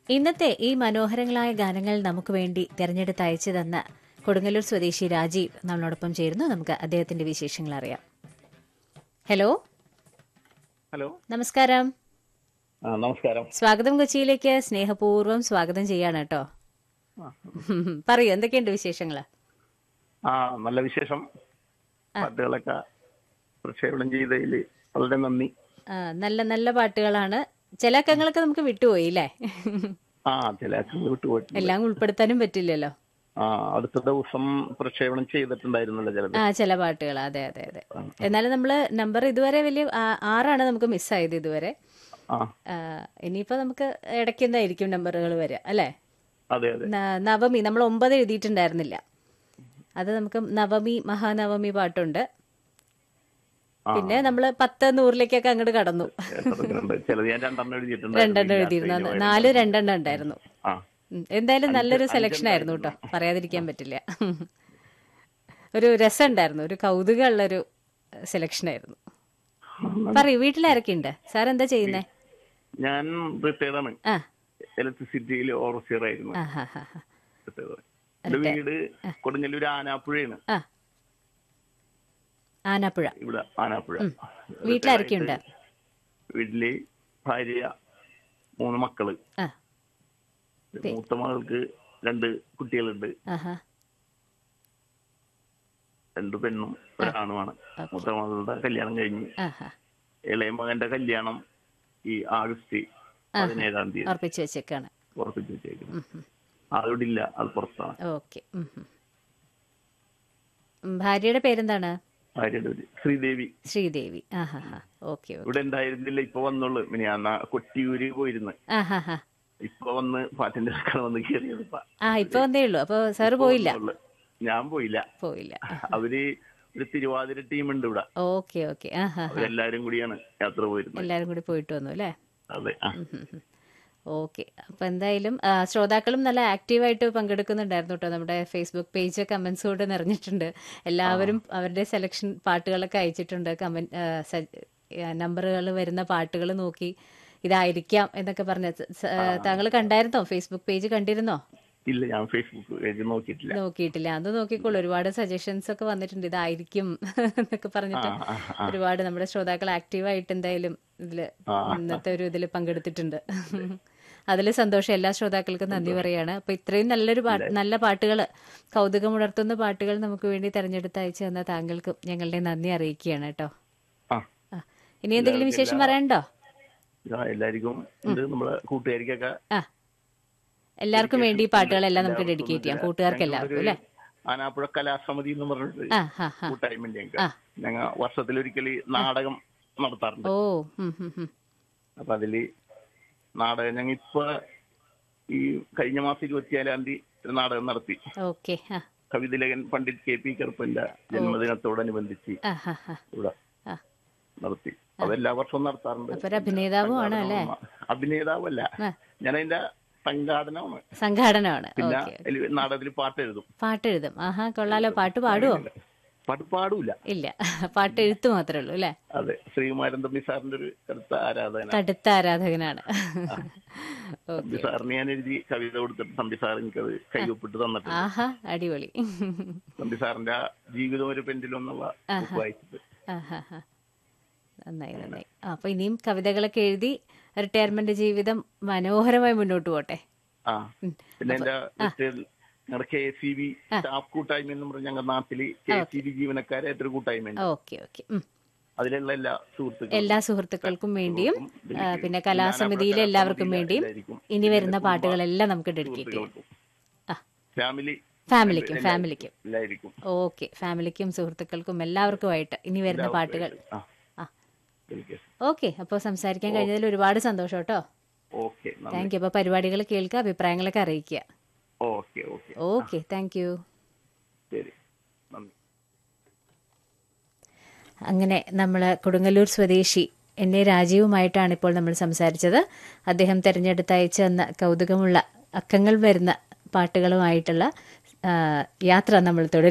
ഇന്നത്തെ ഈ മനോഹരങ്ങളായ ഗാനങ്ങൾ നമുക്ക് വേണ്ടി തിരഞ്ഞെടുത്ത് അയച്ചു തന്ന കൊടുങ്ങല്ലൂർ സ്വദേശി രാജീവ് നമ്മളോടൊപ്പം ചേരുന്നു നമുക്ക് അദ്ദേഹത്തിന്റെ വിശേഷങ്ങൾ അറിയാം ഹലോ ഹലോ നമസ്കാരം ആ നമസ്കാരം സ്വാഗതം കൊച്ചിയിലേക്ക് സ്നേഹപൂർവ്വം സ്വാഗതം ചെയ്യാണ് കേട്ടോ ആ, പറയൂ എന്തൊക്കെയുണ്ട് വിശേഷങ്ങൾ ആ നല്ല വിശേഷം പാട്ടുകളൊക്കെ പ്രക്ഷേപണം ചെയ്തതിൽ വളരെ നന്ദി നല്ല നല്ല പാട്ടുകളാണ് ചില അക്കങ്ങളൊക്കെ നമുക്ക് വിട്ടുപോയി അല്ലേ ആ ചില അക്കങ്ങൾ വിട്ടുപോയിട്ടുണ്ട് എല്ലാം ഉൾപ്പെടുത്താനും പറ്റില്ലല്ലോ ആ അടുത്ത ദിവസം പ്രക്ഷേപണം ചെയ്തിട്ടുണ്ടായിരുന്നല്ലോ ചിലത് ആ ചില പാട്ടുകൾ അതെ അതെ അതെ എന്നാലും നമ്മൾ നമ്പർ ഇതുവരെ വലിയ ആ- ആറാണ് നമുക്ക് മിസ്സായത് ഇതുവരെ ആ ആ, ഇനിയിപ്പോ നമുക്ക് ഇടയ്ക്കെന്തായിരിക്കും നമ്പറുകൾ വരിക അല്ലേ അതെ അതെ ന- നവമി നമ്മൾ ഒമ്പത് എഴുതിയിട്ടുണ്ടായിരുന്നില്ല അത് നമുക്ക് നവമി മഹാനവമി പാട്ടുണ്ട് ആ. പിന്നെ നമ്മൾ പത്ത് നൂറിലേക്കൊക്കെ അങ്ങോട്ട് കടന്നു കേട്ടിട്ടുണ്ട്. ചിലത് ഞാൻ രണ്ടെണ്ണം എഴുതിയിട്ടുണ്ട് രണ്ടെണ്ണം എഴുതിയിരുന്നു നാല് രണ്ടെണ്ണം ഉണ്ടായിരുന്നു ആ ഉം. എന്തായാലും നല്ലൊരു സെലക്ഷൻ ആയിരുന്നു കേട്ടോ പറയാതിരിക്കാൻ പറ്റില്ല ഒരു രസമുണ്ടായിരുന്നു ഒരു കൗതുകമുള്ളൊരു സെലക്ഷൻ ആയിരുന്നു പറയൂ വീട്ടിലാരൊക്കെ ഉണ്ട് സാർ എന്താ ചെയ്യുന്നേ ഞാൻ റിട്ടയർഡ് ആണ് ആ ഇലക്ട്രിസിറ്റിയിൽ ഓവർസിയർ ആയിരുന്നു ആ ഹാ ഹാ ഹാ. retired. എന്റെ വീട് കൊടുങ്ങല്ലൂർ ആനാപ്പുഴയാണ് ആ ആനാപ്പുഴ ഇവിടെ ആനാപ്പുഴ വീട്ടിലാരൊക്കെയുണ്ട് വീട്ടില് ഭാര്യ മൂന്ന് മക്കള് ആ മൂത്ത മകൾക്ക് രണ്ട് കുട്ടികളുണ്ട് ആഹാ രണ്ട് പെണ്ണും ഒരാണുമാണ് മൂത്ത മകളുടെ കല്യാണം കഴിഞ്ഞ് ആഹാ ഇളയ മകന്റെ കല്യാണം ഈ ആഗസ്റ്റ് പതിനേഴാം തീയതി ഉറപ്പിച്ചു വെച്ചേക്കാണ് ഉറപ്പിച്ച് വെച്ചേക്കുന്നു ആളിവിടെ ഇല്ല അത് പുറത്താണ് ഓക്കെ ഭാര്യയുടെ പേരെന്താണ് ഭാര്യയുടെ പേര് ശ്രീദേവി ശ്രീദേവി ആഹാ ഹാ ഓക്കെ ഓക്കെ ഇവിടെ ഉണ്ടായിരുന്നില്ല ഇപ്പൊ വന്നുള്ളു പിന്നെ ഞാൻ ആ കൊട്ടിയൂര് പോയിരുന്നു ആഹാ ഹാ ഇപ്പൊ വന്ന് പാട്ടിന്റെ ആൾക്കാർ വന്ന് കയറിയത് ഇപ്പൊ. ആ ഇപ്പൊ വന്നേ ഉള്ളൂ അപ്പൊ സാറ് പോയില്ല വന്നുള്ളു. ഞാൻ പോയില്ല പോയില്ല അവര് ഒരു തിരുവാതിര ടീമുണ്ട് ഇവിടെ ഓക്കെ ഓക്കെ ആഹാ അവരെല്ലാരും കൂടിയാണ് യാത്ര പോയിരുന്നത് എല്ലാരും കൂടി പോയിട്ട് വന്നു അല്ലേ അതെ ആ ഓക്കെ അപ്പൊ എന്തായാലും ആ, ശ്രോതാക്കളും നല്ല ആക്റ്റീവായിട്ട് പങ്കെടുക്കുന്നുണ്ടായിരുന്നു കേട്ടോ നമ്മുടെ ഫേസ്ബുക്ക് പേജ് കമന്റ്സ് കൊണ്ട് നിറഞ്ഞിട്ടുണ്ട് എല്ലാവരും അവരുടെ സെലക്ഷൻ പാട്ടുകളൊക്കെ അയച്ചിട്ടുണ്ട് കമന്റ് നമ്പറുകൾ വരുന്ന പാട്ടുകൾ നോക്കി ഇതായിരിക്കാം എന്നൊക്കെ പറഞ്ഞ താങ്കൾ കണ്ടായിരുന്നോ ഫേസ്ബുക്ക് പേജ് കണ്ടിരുന്നോ ഇല്ല ഞാൻ ഫേസ്ബുക്ക് പേജ് നോക്കിയിട്ടില്ല നോക്കിയിട്ടില്ല അത് നോക്കിക്കോളൂ ഒരുപാട് സജഷൻസ് ഒക്കെ വന്നിട്ടുണ്ട് ഇതായിരിക്കും എന്നൊക്കെ പറഞ്ഞിട്ട് ആ, ആ, ഒരുപാട് നമ്മുടെ ശ്രോതാക്കൾ ആക്റ്റീവായിട്ട് എന്തായാലും ഇതില് ഇന്നത്തെ ഒരു ഇതിൽ പങ്കെടുത്തിട്ടുണ്ട് അതിൽ സന്തോഷം എല്ലാ ശ്രോതാക്കൾക്കും നന്ദി പറയാണ് അപ്പൊ ഇത്രയും നല്ലൊരു പാട്ട് നല്ല പാട്ടുകൾ കൗതുകമുണർത്തുന്ന പാട്ടുകൾ നമുക്ക് വേണ്ടി തെരഞ്ഞെടുത്ത് അയച്ചു തന്ന താങ്കൾക്കും ഞങ്ങളുടെ നന്ദി അറിയിക്കുകയാണ് കേട്ടോ ആ ആ. ഇനി എന്തെങ്കിലും വിശേഷം പറയാനുണ്ടോ ഇതാ എല്ലാവർക്കും ഉണ്ട് നമ്മളെ കൂട്ടുകാർക്കൊക്കെ ആ എല്ലാവർക്കും വേണ്ടി ഈ പാട്ടുകളെല്ലാം നമുക്ക് ഡെഡിക്കേറ്റ് ചെയ്യാം കൂട്ടുകാർക്ക് എല്ലാവർക്കും അല്ലേ ആനാപ്പുഴ കലാസമിതി എന്ന് പറഞ്ഞിട്ട് ആ ഹാ ഹാ കൂട്ടായ്മ ഞങ്ങൾ വർഷത്തിലൊരിക്കൽ നാടകം നടത്താറുണ്ട് ഓ ഉം, ഉം, ഉം. അപ്പൊ അതില് നാടകം ഞങ്ങൾ ഇപ്പൊ ഈ കഴിഞ്ഞ മാസം ഇരുപത്തിയേഴാം തീയതി ഒരു നാടകം നടത്തി ഓക്കെ ആ കവിതലേഖൻ പണ്ഡിറ്റ് കെ പി കറുപ്പന്റെ ജന്മദിനത്തോടനുബന്ധിച്ച് ആ ഹാ ഹാ ഇവിടെ ആ നടത്തി അത് എല്ലാ വർഷവും നടത്താറുണ്ട് അപ്പൊ ഒരു അഭിനേതാവും ആണ് അല്ലേ അഭിനേതാവല്ല ആ. ഞാൻ അതിന്റെ സംഘാടനമാണ് സംഘാടനമാണ് പിന്നെ ഓക്കെ അതില് നാടകത്തിൽ പാട്ട് എഴുതും പാട്ട് എഴുതും ആഹാ കൊള്ളാലോ പാട്ട് പാടുവോ പാട്ട് പാടൂല ഇല്ല പാട്ട് എഴുത്ത് മാത്രമേ ഉള്ളൂ അല്ലേ അതെ ശ്രീകുമാരൻ തമ്പി സാറിന്റെ ഒരു കടുത്ത ആരാധന കടുത്ത ആരാധകനാണ് ഓക്കെ തമ്പി സാറിന് ഞാൻ എഴുതി കവിത കൊടുത്തിട്ട് തമ്പി സാർ എനിക്കത് കൈയൊപ്പിട്ട് തന്നിട്ടുണ്ട് ആഹാ അടിപൊളി തമ്പി സാറിന്റെ ആ ജീവിതം ഒരു പെൻഡിലും എന്നുള്ള book വായിച്ചിട്ട് ആഹാ ഹാ. നന്നായി നന്നായി ആ, അപ്പൊ ഇനിയും കവിതകളൊക്കെ എഴുതി റിട്ടയർമെന്റ് ജീവിതം മനോഹരമായി മുന്നോട്ട് പോട്ടെ ആ പിന്നെ എന്റെ ലിസ്റ്റിൽ ഞങ്ങളുടെ കെ സി ബി സ്റ്റാഫ് കൂട്ടായ്മ എന്ന് പറഞ്ഞ ഞങ്ങളുടെ നാട്ടില് കെ സി ബി ജീവനക്കാരായിട്ടൊരു കൂട്ടായ്മ ഓക്കെ ഓക്കെ അതിലുള്ള എല്ലാ സുഹൃത്തുക്കളും എല്ലാ സുഹൃത്തുക്കൾക്കും വേണ്ടിയും ആ, പിന്നെ കലാസമിതിയിലെ എല്ലാവർക്കും വേണ്ടിയും ഇനി വരുന്ന പാട്ടുകളെല്ലാം നമുക്ക് ഡെഡിക്കേറ്റ് ചെയ്യാം ആ ഫാമിലി ഫാമിലിക്കും ഫാമിലിക്കും എല്ലായിരിക്കും ഓക്കെ ഫാമിലിക്കും സുഹൃത്തുക്കൾക്കും എല്ലാവർക്കുമായിട്ട് ഇനി വരുന്ന പാട്ടുകൾ ആ ആ dedication. ഓക്കെ അപ്പോൾ സംസാരിക്കാൻ കഴിഞ്ഞതിൽ ഒരുപാട് സന്തോഷം കേട്ടോ ഓക്കെ നന്ദി താങ്ക് യു അപ്പോൾ പരിപാടികൾ കേൾക്കുക അഭിപ്രായങ്ങളൊക്കെ അറിയിക്കുക okay okay okay thank you ശരി നന്ദി അങ്ങനെ നമ്മൾ കൊടുങ്ങല്ലൂർ സ്വദേശി എൻ എ രാജീവുമായിട്ടാണ് ഇപ്പോൾ നമ്മൾ സംസാരിച്ചത് അദ്ദേഹം തിരഞ്ഞെടുത്ത് അയച്ചു തന്ന കൗതുകമുള്ള അക്കങ്ങൾ വരുന്ന പാട്ടുകളുമായിട്ടുള്ള ആ, യാത്ര നമ്മൾ തുടരും